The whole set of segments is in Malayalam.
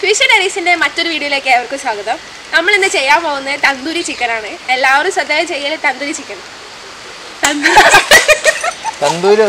ഫ്യൂഷൻ ഡയറീസിന്റെ മറ്റൊരു വീഡിയോയിലേക്ക് ഏവർക്കും സ്വാഗതം നമ്മൾ ഇന്ന് ചെയ്യാൻ പോകുന്നത് തന്തൂരി ചിക്കനാണ് എല്ലാവരും സ്വന്തമായി ചെയ്യല് തന്തൂരി ചിക്കൻ തന്തൂരി തന്തൂര്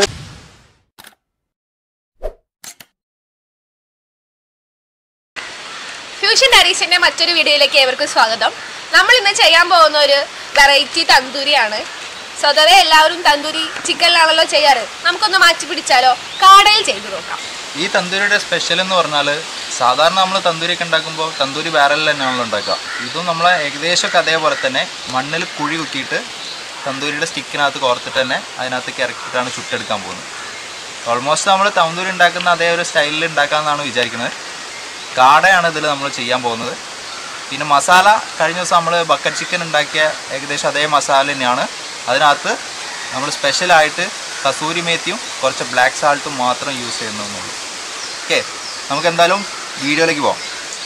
ഫ്യൂഷൻ ഡയറീസിന്റെ മറ്റൊരു വീഡിയോയിലേക്ക് ഏവർക്കും സ്വാഗതം നമ്മൾ ഇന്ന് ചെയ്യാൻ പോകുന്ന ഒരു വെറൈറ്റി തന്തൂരിയാണ് സ്വതവേ എല്ലാവരും തന്തൂരി ചിക്കനിലാണല്ലോ ചെയ്യാറ് നമുക്കൊന്ന് മാറ്റി പിടിച്ചാലോ കാടയിൽ ചെയ്തു നോക്കാം ഈ തന്തൂരിയുടെ സ്പെഷ്യൽ എന്ന് പറഞ്ഞാൽ സാധാരണ നമ്മൾ തന്തൂരിയൊക്കെ ഉണ്ടാക്കുമ്പോൾ തന്തൂരി ബാരലിൽ തന്നെയാണല്ലോ ഉണ്ടാക്കുക ഇതും നമ്മൾ ഏകദേശമൊക്കെ അതേപോലെ തന്നെ മണ്ണിൽ കുഴി കുത്തിയിട്ട് തന്തൂരിയുടെ സ്റ്റിക്കിനകത്ത് കോർത്തിട്ട് തന്നെ അതിനകത്തേക്ക് ഇറക്കിയിട്ടാണ് ചുട്ടെടുക്കാൻ പോകുന്നത് ഓൾമോസ്റ്റ് നമ്മൾ തന്തൂരി ഉണ്ടാക്കുന്ന അതേ ഒരു സ്റ്റൈലിൽ ഉണ്ടാക്കാമെന്നാണ് വിചാരിക്കുന്നത് കാടയാണ് ഇതിൽ നമ്മൾ ചെയ്യാൻ പോകുന്നത് പിന്നെ മസാല കഴിഞ്ഞ ദിവസം നമ്മൾ ബക്കറ്റ് ചിക്കൻ ഉണ്ടാക്കിയ ഏകദേശം അതേ മസാല തന്നെയാണ് അതിനകത്ത് നമ്മൾ സ്പെഷ്യലായിട്ട് കസൂരി മേത്തിയും കുറച്ച് ബ്ലാക്ക് സാൾട്ടും മാത്രം യൂസ് ചെയ്യുന്നുള്ളൂ ഓക്കെ നമുക്ക് എന്തായാലും വീഡിയോയിലേക്ക് പോകാം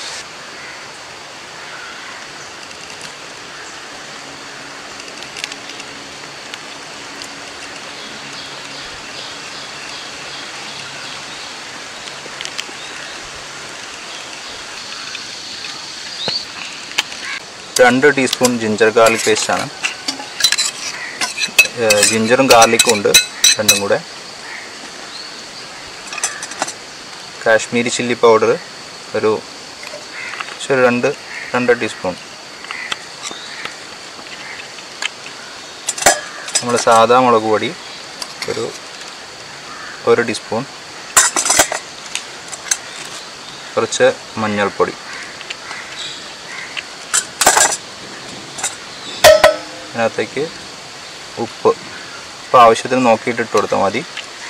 രണ്ട് ടീസ്പൂൺ ജിഞ്ചർ ഗാർലിക് പേസ്റ്റാണ് ജിഞ്ചറും ഗാർലിക്കും ഉണ്ട് രണ്ടും കൂടെ കാശ്മീരി ചില്ലി പൗഡർ ഒരു ശരി രണ്ട് രണ്ട് ടീസ്പൂൺ നമ്മൾ സാധാ മുളക് പൊടി ഒരു ഒരു ടീസ്പൂൺ കുറച്ച് മഞ്ഞൾപ്പൊടി അതിനകത്തേക്ക് ഉപ്പ് ഉപ്പ് ആവശ്യത്തിന് നോക്കിയിട്ട് ഇട്ട് കൊടുത്താൽ മതി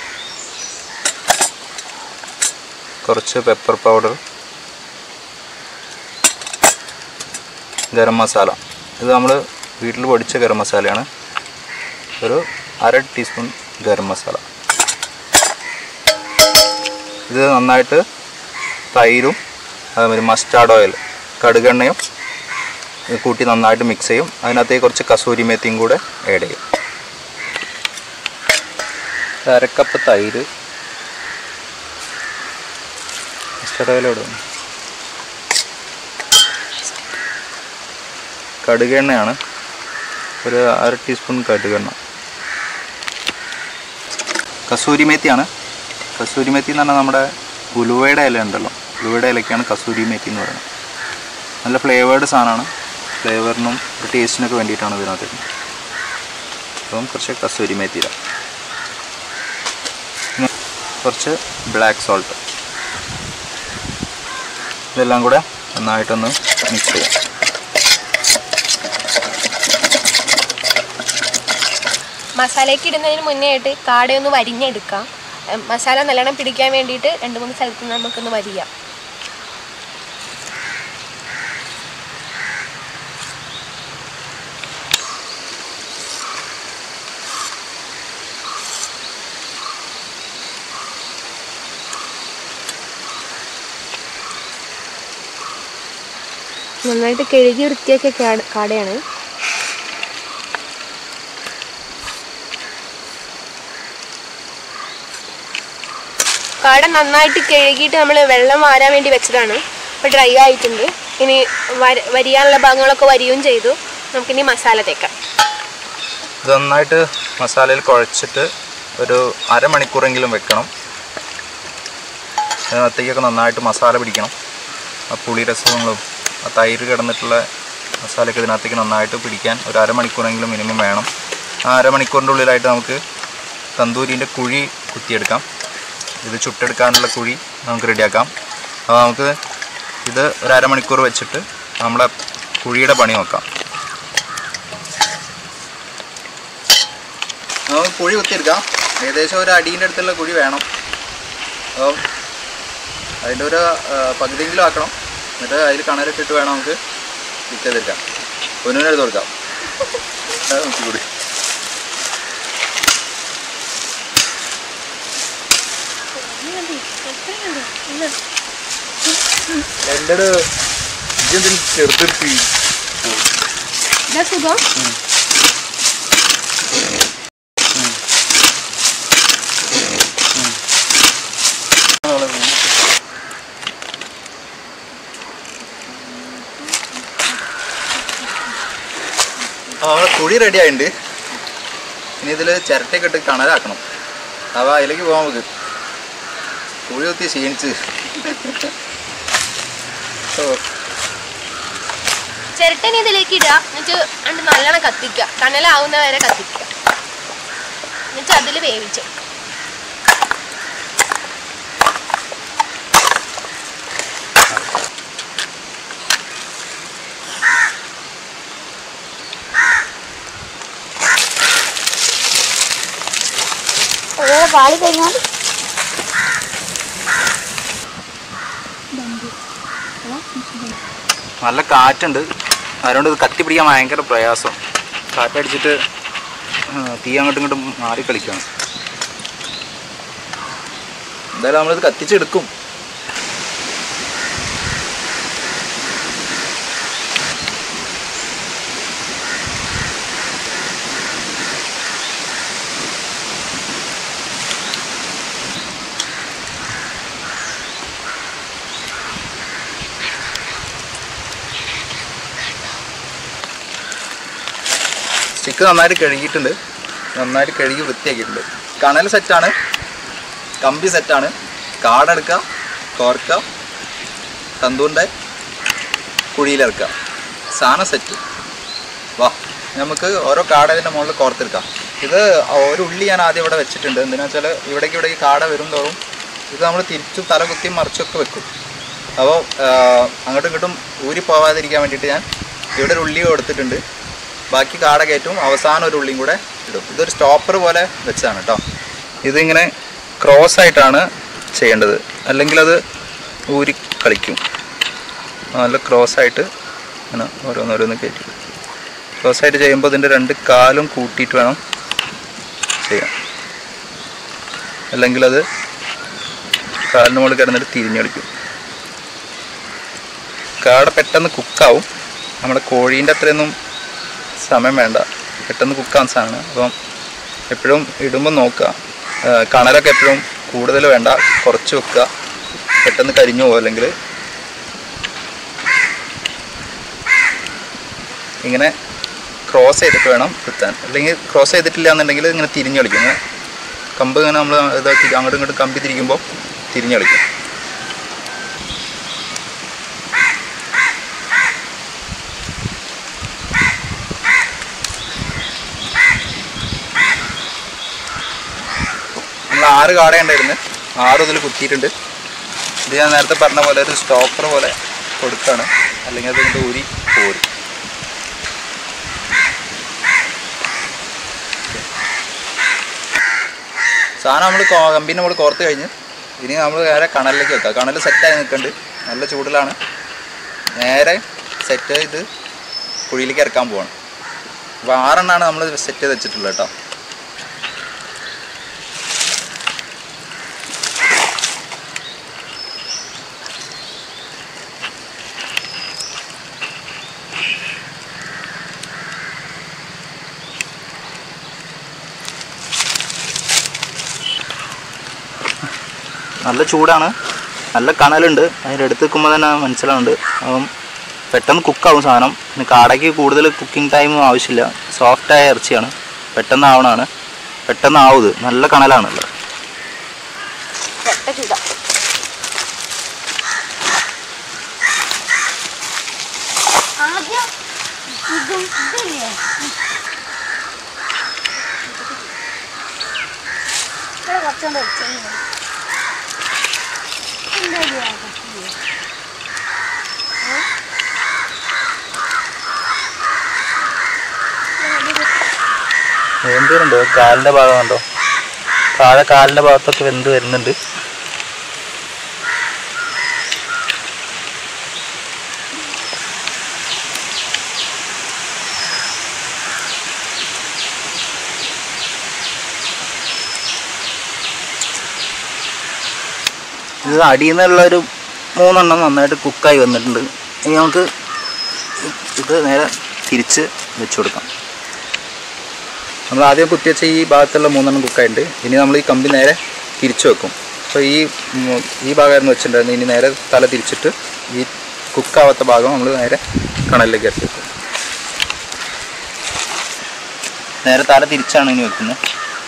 കുറച്ച് പെപ്പർ പൗഡർ ഗരം മസാല ഇത് നമ്മൾ വീട്ടിൽ പൊടിച്ച ഗരം മസാലയാണ് ഒരു അര ടീസ്പൂൺ ഗരം മസാല ഇത് നന്നായിട്ട് തൈരും അതേമാതിരി മസ്റ്റാർഡ് ഓയിൽ കടുകെണ്ണയും ഇത് കൂട്ടി നന്നായിട്ട് മിക്സ് ചെയ്യും അതിനകത്തേക്ക് കുറച്ച് കസൂരി മേത്തിയും കൂടെ ആഡ് ചെയ്യും അരക്കപ്പ് തൈര് മസ്റ്റർഡ് ഓയിൽ ഇടും കടുകെണ്ണയാണ് ഒരു അര ടീസ്പൂൺ കടുകെണ്ണ കസൂരി മേത്തിയാണ് കസൂരി മേത്തി എന്ന് പറഞ്ഞാൽ നമ്മുടെ ഉലുവയുടെ ഇല ഉണ്ടല്ലോ ഉലുവയുടെ ഇലയ്ക്കാണ് കസൂരി മേത്തി എന്ന് പറയുന്നത് നല്ല ഫ്ലേവേർഡ് സാധനമാണ് ഫ്ലേവറിനും ടേസ്റ്റിനൊക്കെ വേണ്ടിയിട്ടാണ് ഇതിനകത്ത് ഇടുന്നത്. അപ്പം കുറച്ച് കസൂരി മേത്തി ഇടാം പിന്നെ കുറച്ച് ബ്ലാക്ക് സോൾട്ട് ഇതെല്ലാം കൂടെ നന്നായിട്ടൊന്ന് മിക്സ് ചെയ്യാം മസാലയ്ക്ക് ഇടുന്നതിന് മുന്നേ ആയിട്ട് കാടയൊന്ന് വരിഞ്ഞെടുക്കാം എം, മസാല നല്ലോണം പിടിക്കാൻ വേണ്ടിയിട്ട് രണ്ട് മൂന്ന് സ്ഥലത്ത് നിന്ന് നമുക്കൊന്ന് വരിയാം നന്നായിട്ട് കഴുകി വൃത്തിയാക്കിയ കാട- കാടയാണ് കാട നന്നായിട്ട് കഴുകിയിട്ട് നമ്മൾ വെള്ളം വാരാൻ വേണ്ടി വെച്ചതാണ് ഇപ്പോൾ ഡ്രൈ ആയിട്ടുണ്ട് ഇനി വര വരിയാനുള്ള ഭാഗങ്ങളൊക്കെ വരികയും ചെയ്തു നമുക്കിനി മസാല തേക്കാം ഇത് നന്നായിട്ട് മസാലയിൽ കുഴച്ചിട്ട് ഒരു അരമണിക്കൂറെങ്കിലും വെക്കണം അതിനകത്തേക്കൊക്കെ നന്നായിട്ട് മസാല പിടിക്കണം ആ പുളി രസങ്ങളും ആ തൈര് കിടന്നിട്ടുള്ള മസാലയൊക്കെ ഇതിനകത്തേക്ക് നന്നായിട്ട് പിടിക്കാൻ ഒരു അരമണിക്കൂറെങ്കിലും മിനിമം വേണം ആ അരമണിക്കൂറിൻ്റെ ഉള്ളിലായിട്ട് നമുക്ക് തന്തൂരിൻ്റെ കുഴി കുത്തിയെടുക്കാം ഇത് ചുട്ടെടുക്കാനുള്ള കുഴി നമുക്ക് റെഡിയാക്കാം അപ്പോൾ നമുക്ക് ഇത് ഒരു അരമണിക്കൂർ വെച്ചിട്ട് നമ്മളെ കുഴിയുടെ പണി നോക്കാം നമുക്ക് കുഴി കുത്തിയെടുക്കാം ഏകദേശം ഒരു അടീൻ്റെ അടുത്തുള്ള കുഴി വേണം അപ്പം അതിൻ്റെ ഒരു ആ, പകുതിയെങ്കിലും ആക്കണം എന്നിട്ട് അതിൽ കണലിട്ടിട്ട് വേണം നമുക്ക് ഫിറ്റ് ചെയ്തെടുക്കാം പൊന്നുവിനെടുത്ത് കൊടുക്കാം അത് നോക്കിക്കൂടി എൻ്റെ ഇതെന്തിനും ചെറുതിർത്തി ഇതാ സുഖം നമ്മളെ കുഴി റെഡി ആയിട്ടുണ്ട് ഇനി ഇതിൽ ചിരട്ടയൊക്കെ ഇട്ട് കണലാക്കണം അപ്പോൾ അതിലേക്ക് പോകാൻ നമുക്ക് കുഴി കുത്തി ക്ഷീണിച്ച് ഓ ചിരട്ടൻ ഇതിലേക്ക് ഇടുക എന്നിട്ട് അണ്ട് നല്ലോണം കത്തിക്കുക കനലാവുന്ന വരെ കത്തിക്കുക എന്നിട്ട് അതിൽ വേവിച്ചു അതുപോലെ പാളി കഴിഞ്ഞാൽ നല്ല കാറ്റുണ്ട് അതുകൊണ്ട് ഇത് കത്തി പിടിക്കാൻ ഭയങ്കര പ്രയാസം കാറ്റടിച്ചിട്ട് ആ, തീ അങ്ങോട്ടും ഇങ്ങോട്ടും മാറി കളിക്കുകയാണ് എന്തായാലും നമ്മളിത് കത്തിച്ചെടുക്കും സ്റ്റിക്ക് നന്നായിട്ട് കഴുകിയിട്ടുണ്ട് നന്നായിട്ട് കഴുകി വൃത്തിയാക്കിയിട്ടുണ്ട് കണൽ സെറ്റാണ് കമ്പി സെറ്റാണ് കാടെടുക്കുക കോർക്കുക തന്തൂറിൻ്റെ കുഴിയിലിറക്കുക സാധനം സെറ്റ് വാ നമുക്ക് ഓരോ കാട ഇതിൻ്റെ മുകളിൽ കോർത്തെടുക്കാം ഇത് ഒരു ഉള്ളി ഞാൻ ആദ്യം ഇവിടെ വെച്ചിട്ടുണ്ട് എന്തിനാ വെച്ചാൽ ഇവിടേക്ക് ഇവിടേക്ക് കാട വരും തോറും ഇത് നമ്മൾ തിരിച്ചും തല കുത്തിയും മറിച്ചൊക്കെ വെക്കും അപ്പോൾ അങ്ങോട്ടും ഇങ്ങോട്ടും ഊരി പോവാതിരിക്കാൻ വേണ്ടിയിട്ട് ഞാൻ ഇവിടെ ഒരു ഉള്ളി കൊടുത്തിട്ടുണ്ട് ബാക്കി കാട കയറ്റും അവസാനം ഒരു ഉള്ളിയും കൂടെ ഇടും ഇതൊരു സ്റ്റോപ്പർ പോലെ വെച്ചതാണ് കേട്ടോ ഇതിങ്ങനെ ക്രോസ് ആയിട്ടാണ് ചെയ്യേണ്ടത് അല്ലെങ്കിൽ അത് ഊരി കളിക്കും നല്ല ക്രോസ് ആയിട്ട് അങ്ങനെ ഓരോന്നോരോന്ന് കയറ്റി ക്രോസ് ആയിട്ട് ചെയ്യുമ്പോൾ ഇതിൻ്റെ രണ്ട് കാലും കൂട്ടിയിട്ട് വേണം ചെയ്യാൻ അല്ലെങ്കിൽ അത് കാലിന് മുകളിൽ കിടന്നിട്ട് തിരിഞ്ഞ് കളിക്കും കാട പെട്ടെന്ന് കുക്കാവും നമ്മുടെ കോഴീൻ്റെ അത്രയൊന്നും സമയം വേണ്ട പെട്ടെന്ന് കുക്കാൻ സാധനം അപ്പം എപ്പോഴും ഇടുമ്പോൾ നോക്കുക ആ, കണലൊക്കെ എപ്പോഴും കൂടുതൽ വേണ്ട കുറച്ച് വെക്കുക പെട്ടെന്ന് കരിഞ്ഞു പോകും അല്ലെങ്കിൽ ഇങ്ങനെ ക്രോസ് ചെയ്തിട്ട് വേണം കുത്താൻ അല്ലെങ്കിൽ ക്രോസ് ചെയ്തിട്ടില്ല എന്നുണ്ടെങ്കിൽ ഇങ്ങനെ തിരിഞ്ഞ് കളിക്കും ഇങ്ങനെ കമ്പ് ഇങ്ങനെ നമ്മൾ ഇതാക്കി അങ്ങോട്ടും ഇങ്ങോട്ടും കമ്പി തിരിക്കുമ്പോൾ തിരിഞ്ഞ് കളിക്കും നമ്മൾ ആറ് കാടയുണ്ടായിരുന്നു ആറ് ഇതിൽ കുത്തിയിട്ടുണ്ട് ഇത് ഞാൻ നേരത്തെ പറഞ്ഞ പോലെ ഒരു സ്റ്റോപ്പർ പോലെ കൊടുക്കുകയാണ് അല്ലെങ്കിൽ അത് ഇതിൻ്റെ ഊരി പോരും സാധനം നമ്മൾ കമ്പീൻ്റെ നമ്മൾ കോർത്ത് കഴിഞ്ഞ് ഇനി നമ്മൾ നേരെ കണലിലേക്ക് വെക്കാം കണൽ സെറ്റായി നിൽക്കുന്നുണ്ട് നല്ല ചൂടിലാണ് നേരെ സെറ്റ് ചെയ്ത് കുഴിയിലേക്ക് ഇറക്കാൻ പോവാണ് അപ്പോൾ ആറെണ്ണമാണ് നമ്മൾ സെറ്റ് ചെയ്ത് വെച്ചിട്ടുള്ളത് കേട്ടോ നല്ല ചൂടാണ് നല്ല കണലുണ്ട് അതിൻ്റെ അടുത്ത് നിൽക്കുമ്പോൾ തന്നെ മനസ്സിലാവുന്നുണ്ട് അപ്പം പെട്ടെന്ന് കുക്കാവും സാധനം പിന്നെ കാടയ്ക്ക് കൂടുതൽ കുക്കിംഗ് ടൈം ആവശ്യമില്ല സോഫ്റ്റായ ഇറച്ചിയാണ് പെട്ടെന്ന് ആവണതാണ് പെട്ടെന്ന് ആവും ഇത് നല്ല കണലാണുള്ളത് പൊട്ട ചൂടാ ആദ്യം ഇതും ഇതില്ലേ ഇവിടെ കുറച്ചുകൊണ്ട് വെച്ചു എന്താ ചെയ്യാ കത്തില്ലേ? വെന്ത് വരുന്നുണ്ട് കാലിൻ്റെ ഭാഗം കണ്ടോ താഴെ കാലിൻ്റെ ഭാഗത്തൊക്കെ വെന്ത് വരുന്നുണ്ട് ഇത് അടിയിൽ നിന്നുള്ള ഒരു മൂന്നെണ്ണം നന്നായിട്ട് കുക്കായി വന്നിട്ടുണ്ട് ഇനി നമുക്ക് ഇത് നേരെ തിരിച്ച് വെച്ച് കൊടുക്കാം നമ്മൾ ആദ്യം കുത്തിവെച്ച ഈ ഭാഗത്തുള്ള മൂന്നെണ്ണം കുക്കായിട്ടുണ്ട് ഇനി നമ്മൾ ഈ കമ്പി നേരെ തിരിച്ചു വെക്കും അപ്പോൾ ഈ ഉം, ഈ ഭാഗമായിരുന്നു വെച്ചിട്ടുണ്ടായിരുന്നു ഇനി നേരെ തല തിരിച്ചിട്ട് ഈ കുക്കാവാത്ത ഭാഗം നമ്മൾ നേരെ കണലിലേക്ക് ഇറക്കി വെക്കും നേരെ തല തിരിച്ചാണ് ഇനി വെക്കുന്നത്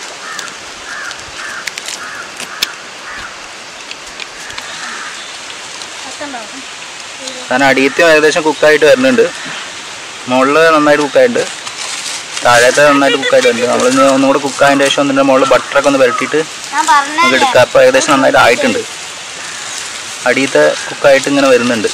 കാരണം അടിയത്തും ഏകദേശം കുക്കായിട്ട് വരുന്നുണ്ട് മുകളിൽ നന്നായിട്ട് കുക്കായിട്ടുണ്ട് താഴത്തെ നന്നായിട്ട് കുക്കായിട്ട് വരുന്നുണ്ട് നമ്മളിന്ന് ഒന്നും കൂടെ കുക്കായതിൻ്റെ ശേഷം ഒന്നിൻ്റെ മുകളിൽ ബട്ടറൊക്കെ ഒന്ന് പുരട്ടിയിട്ട് ഞാൻ നമുക്ക് പറഞ്ഞല്ലേ എടുക്കാം അപ്പോൾ ഏകദേശം നന്നായിട്ട് ആയിട്ടുണ്ട് അടിയത്തെ കുക്കായിട്ട് ഇങ്ങനെ വരുന്നുണ്ട്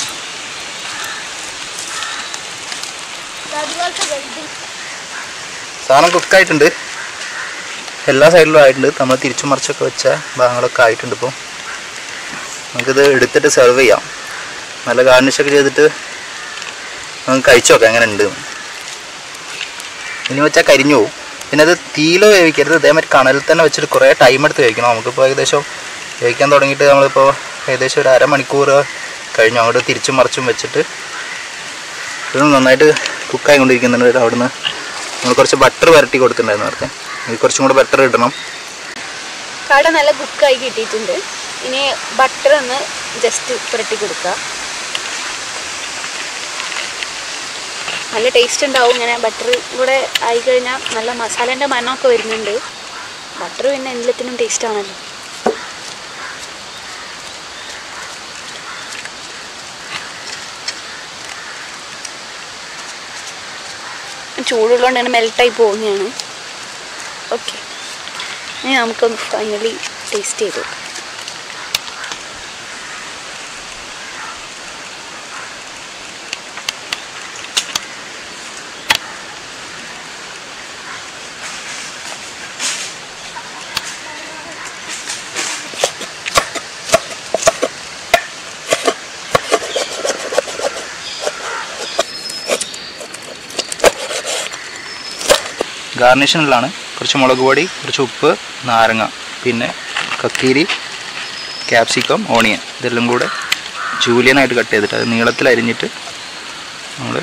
അതുപോലത്തെ വലുത് സാധനം കുക്കായിട്ടുണ്ട് എല്ലാ സൈഡിലും ആയിട്ടുണ്ട് നമ്മൾ തിരിച്ചു മറിച്ചൊക്കെ വെച്ച ഭാഗങ്ങളൊക്കെ ആയിട്ടുണ്ട് ഇപ്പോൾ നമുക്കിത് എടുത്തിട്ട് സെർവ് ചെയ്യാം നല്ല ഗാർണിഷൊക്കെ ചെയ്തിട്ട് നമുക്ക് കഴിച്ചു നോക്കാം എങ്ങനെ ഉണ്ട് ഇനി വെച്ചാൽ കരിഞ്ഞു പോകും പിന്നെ അത് തീയിലോ വേവിക്കരുത് ഇതേമാതിരി കണലിൽ തന്നെ വെച്ചിട്ട് കുറേ ടൈം എടുത്ത് വേവിക്കണം നമുക്കിപ്പോൾ ഏകദേശം വേവിക്കാൻ തുടങ്ങിയിട്ട് നമ്മളിപ്പോൾ ഏകദേശം ഒരു അരമണിക്കൂർ കഴിഞ്ഞു അങ്ങോട്ട് തിരിച്ചും മറിച്ചും വെച്ചിട്ട് ഇത് നന്നായിട്ട് കുക്കായി കൊണ്ടിരിക്കുന്നുണ്ട് അവിടുന്ന് നമ്മൾ കുറച്ച് ബട്ടർ പുരട്ടി കൊടുത്തിട്ടുണ്ടായിരുന്നു നേരത്തെ ഇത് കുറച്ചും കൂടെ ബട്ടർ ഇടണം കട നല്ല കുക്കായി കിട്ടിയിട്ടുണ്ട് ഇനി ബട്ടർ ഒന്ന് ജസ്റ്റ് പുരട്ടി കൊടുക്കുക നല്ല ടേസ്റ്റ് ഉണ്ടാവും ഇങ്ങനെ ബട്ടർ കൂടെ ആയി കഴിഞ്ഞാൽ നല്ല മസാലേൻ്റെ മണമൊക്കെ വരുന്നുണ്ട് ബട്ടർ പിന്നെ എല്ലാത്തിനും ടേസ്റ്റ് ആണല്ലോ ചൂടുള്ളതുകൊണ്ട് തന്നെ മെൽട്ടായി പോകുന്നതാണ് ഓക്കെ ഇനി നമുക്കൊന്ന് ഫൈനലി ടേസ്റ്റ് ചെയ്ത് നോക്കാം ഗാർണിഷനിലാണ് കുറച്ച് മുളക് പൊടി കുറച്ച് ഉപ്പ് നാരങ്ങ പിന്നെ കക്കീരി ക്യാപ്സിക്കം ഓണിയൻ ഇതെല്ലാം കൂടെ ജൂലിയനായിട്ട് കട്ട് ചെയ്തിട്ട് അത് നീളത്തിൽ അരിഞ്ഞിട്ട് നമ്മൾ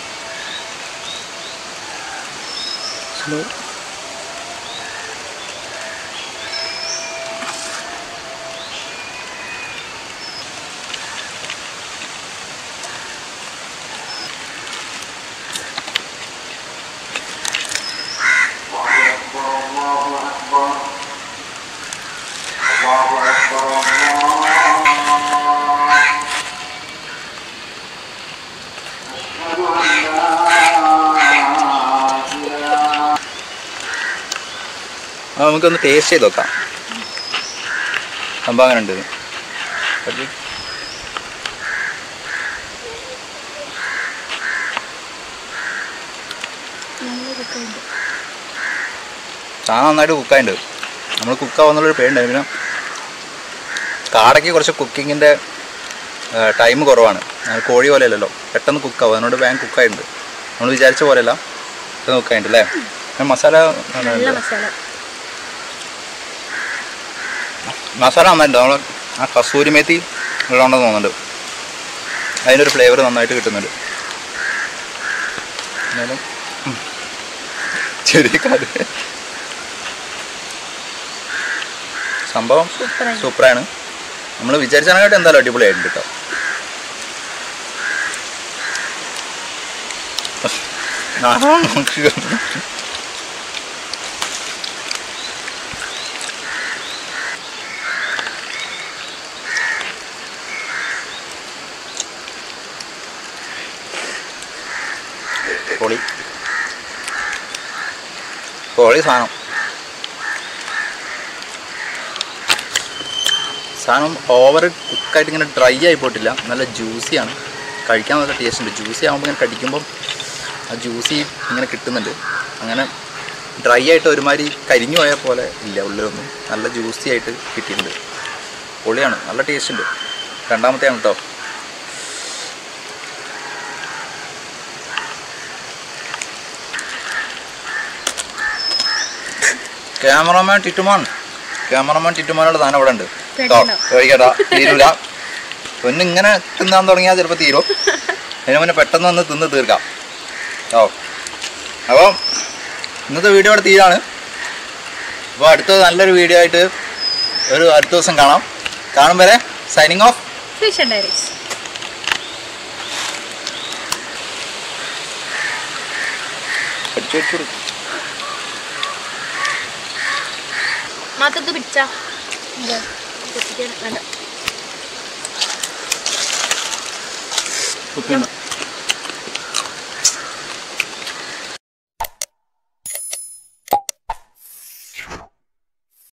ആ നമുക്കൊന്ന് ടേസ്റ്റ് ചെയ്ത് നോക്കാം സംഭവം അങ്ങനെ ഉണ്ട് പക്ഷേ സാധനം നന്നായിട്ട് കുക്കായിട്ടുണ്ട് നമ്മൾ കുക്കാവുന്നുള്ളൊരു പേരുണ്ടായിരുന്നു പിന്നെ കാടയ്ക്ക് കുറച്ച് കുക്കിങ്ങിൻ്റെ ടൈം കുറവാണ് അത് കോഴി പോലെ അല്ലല്ലോ പെട്ടെന്ന് കുക്കാവും അതിനോട് വേഗം കുക്കായിട്ടുണ്ട് നമ്മൾ വിചാരിച്ച പോലെയല്ല പെട്ടെന്ന് കുക്കായിട്ടുണ്ട് അല്ലേ പിന്നെ മസാല നല്ല നന്നായിട്ടുണ്ട്. മസാല മസാല നന്നായിട്ടുണ്ട് നമ്മൾ ആ കസൂരി മേത്തി ഉള്ളതുകൊണ്ടെന്ന് തോന്നുന്നുണ്ട് അതിൻ്റെ ഒരു ഫ്ലേവർ നന്നായിട്ട് കിട്ടുന്നുണ്ട് എന്നാലും ഉം. ചെറിയ കാര്യം സംഭവം സൂപ്പറായി സൂപ്പറാണ് നമ്മൾ വിചാരിച്ചതിനെക്കാട്ടും എന്തായാലും അടിപൊളിയായിട്ടുണ്ട് കേട്ടോ പൊളി പൊളി സാധനം സാധനം ഓവർ കുക്കായിട്ട് ഇങ്ങനെ ഡ്രൈ ആയി പോയിട്ടില്ല നല്ല ജ്യൂസിയാണ് കഴിക്കാൻ നല്ല ടേസ്റ്റ് ഉണ്ട് ജ്യൂസി ആകുമ്പോൾ ഇങ്ങനെ കടിക്കുമ്പം ആ ജ്യൂസി ഇങ്ങനെ കിട്ടുന്നുണ്ട് അങ്ങനെ ഡ്രൈ ആയിട്ട് ഒരുമാതിരി കരിഞ്ഞു പോയ പോലെ ഇല്ല ഉള്ളിലൊന്നും നല്ല ജ്യൂസി ആയിട്ട് കിട്ടിയിട്ടുണ്ട് പൊളിയാണ് നല്ല ടേസ്റ്റ് ഉണ്ട് രണ്ടാമത്തെയാണ് കേട്ടോ ക്യാമറമാൻ ടിറ്റുമോൻ ക്യാമറമാൻ ടിറ്റുമോനോട് താൻ അവിടെ ഉണ്ട് കേട്ടോ പേടിക്കണ്ട. പേടിക്കണ്ട തീരൂല പൊന്ന് ഇങ്ങനെ തിന്നാൻ തുടങ്ങിയാൽ ചിലപ്പോൾ തീരും അതിന് മുന്നേ പെട്ടെന്ന് ഒന്ന് തിന്ന് തീർക്കാം ഓ അപ്പോൾ ഇന്നത്തെ വീഡിയോ ഇവിടെ തീരാണ് അപ്പോൾ അടുത്ത നല്ലൊരു വീഡിയോ ആയിട്ട് ഒരു അടുത്ത ദിവസം കാണാം കാണും വരെ സൈനിങ് ഓഫ് ഫിഷ് ഡയറീസ് അടിച്ചു വെച്ചു മാത്രത്ത് പിടിച്ചാ ഇത് വേണ്ട കുപ്പിയുണ്ട്